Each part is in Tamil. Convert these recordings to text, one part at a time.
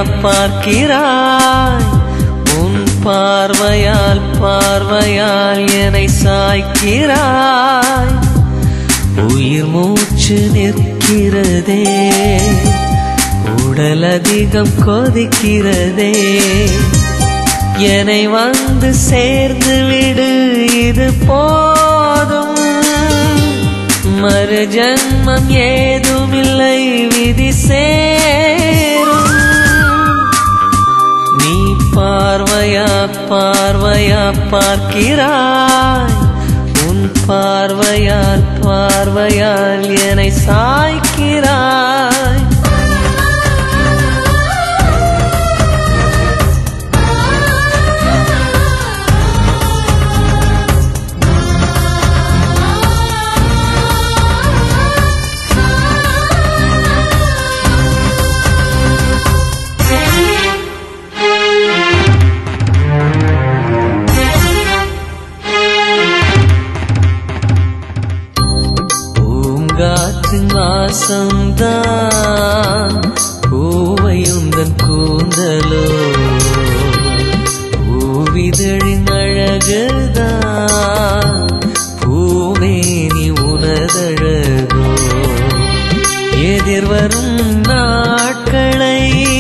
பார்க்கிறாய் உன் பார்வையால் பார்வையால் என்னை சாய்க்கிறாய் உயிர் மூச்சு நிற்கிறதே உடல் அதிகம் கொதிக்கிறதே என்னை வந்து சேர்ந்து விடு இது போதும் மறு ஜன்மம் ஏதுமில்லை விதி சேரும் நீ பார்வையா பார்வையா பார்க்கிறாய் உன் பார்வையால் பார்வையால் என்னை சாய்க்கிறாய் பூங்காற்றின் வாசம்தான் பூவையுந்தன் கூந்தலோ பூவிதழின் அழகுதான் பூமேனி உனதழகோ எதிர்வரும் நாட்களை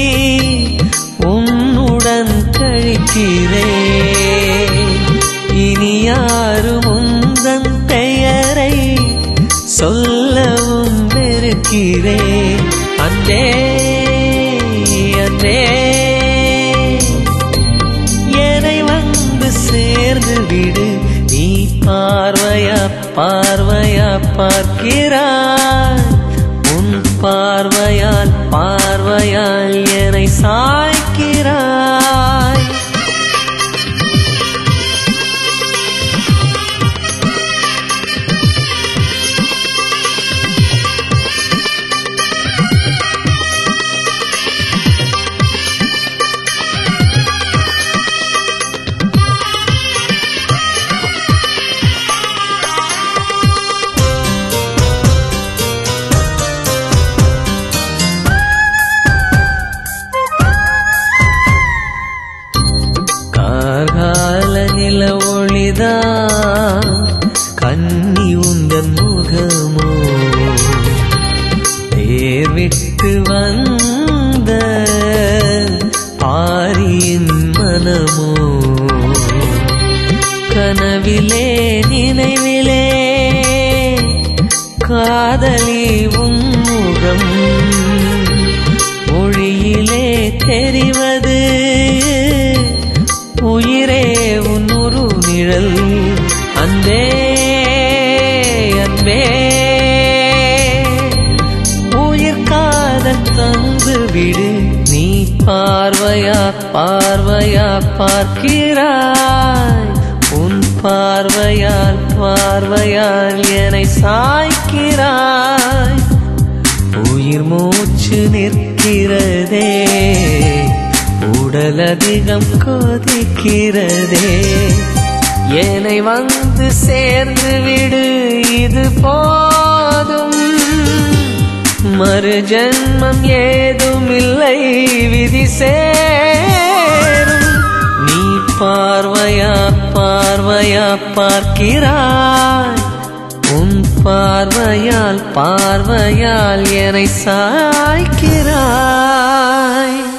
உன்னுடன் கழிக்கிறேன் இனி யாரும் உந்தன் பெயரை சொல்லவும் வெறுக்கிறேன் அந்தே அந்தே என்னை வந்து சேர்ந்து விடு நீ பார்வையா பார்வையா பார்க்கிறாய் உன் பார்வையால் பார்வையால் என்னை சாய்க்கிறாய் கார்கால நில ஒளிதான் கண்ணி உந்தன் முகமோ தேர் விட்டு வந்த ஆரியின் மனமோ கனவிலே நினைவிலே காதலி உன்முகம் மொழியிலே தெரிவது உயிரே உன்னுரு நிழல் அன்பே அன்பே உயிர் காதல் தந்து விடு நீ பார்வையா பார்வையா பார்க்கிறாய் உன் பார்வையால் பார்வையால் என்னை சாய்க்கிறாய் உயிர் மூச்சு நிற்கிறதே உடல் அதிகம் கொதிக்கிறதே என்னை வந்து சேர்ந்து விடு இது போதும் மறு ஜன்மம் ஏதுமில்லை விதி சேரும் நீ பார்வையா பார்வையா பார்க்கிறாய் உன் பார்வையால் பார்வையால் என்னை சாய்க்கிறாய்